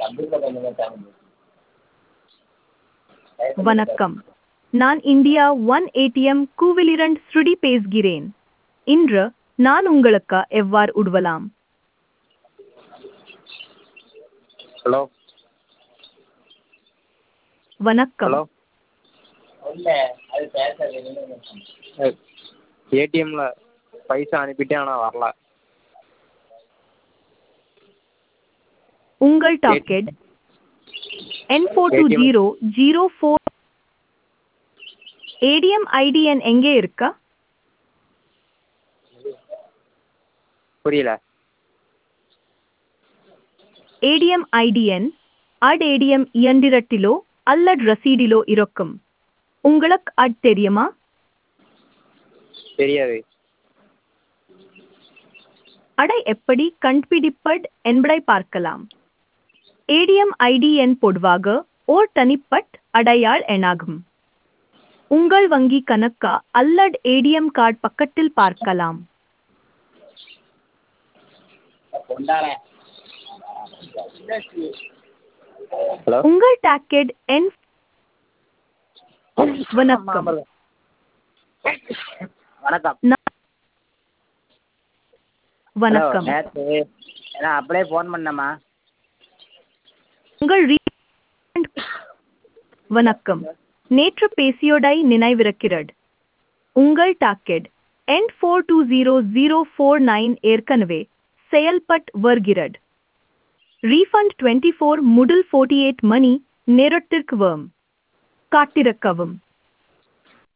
வணக்கம் நான் India one ATM கூவிலிரண்ட் ஸ்ருடி பேசுகிறேன் இன்று நான் உங்களுக்கு எவ்வாறு உதவலாம் ஹலோ வணக்கம் ஹலோ ஏடிஎம்மில் பைசா அனுப்பிட்டேன் ஆனால் வரல உங்கள் docket N four two zero zero four ATM IDN எங்கே இருக்கா புரியல ஏடிஎம் ஐடிஎன் அட் ஏடிஎம் இயந்திரத்திலோ அல்லது ரசீடிலோ இருக்கும் உங்களுக்கு அட் தெரியுமா தெரியாது அடை எப்படி கண்டுபிடிப்பட் என்பதை பார்க்கலாம் ஏடிஎம் ஐடி எண் பொதுவாக ஓர் தனிப்பட் அடையாள் எண்ணாகும் உங்கள் வங்கி கணக்கா அல்லது ஏடிஎம் கார்டு பக்கத்தில் பார்க்கலாம் ஹலோ உங்கள் டாக்கெட் எண் வணக்கம் வணக்கம் நான் வணக்கம் நேற்று நான் அப்படியே ஃபோன் பண்ணேம்மா உங்கள் ரீ வணக்கம் நேற்று பேசியோடை நினைவிருக்கிறது உங்கள் docket N four two zero zero four nine ஏற்கனவே செயல்பட் வருகிறது ரீஃபண்ட் டுவெண்ட்டி ஃபோர் முதல் ஃபோர்ட்டி எயிட் மணி நேரத்திற்கு வரும் காத்திருக்கவும்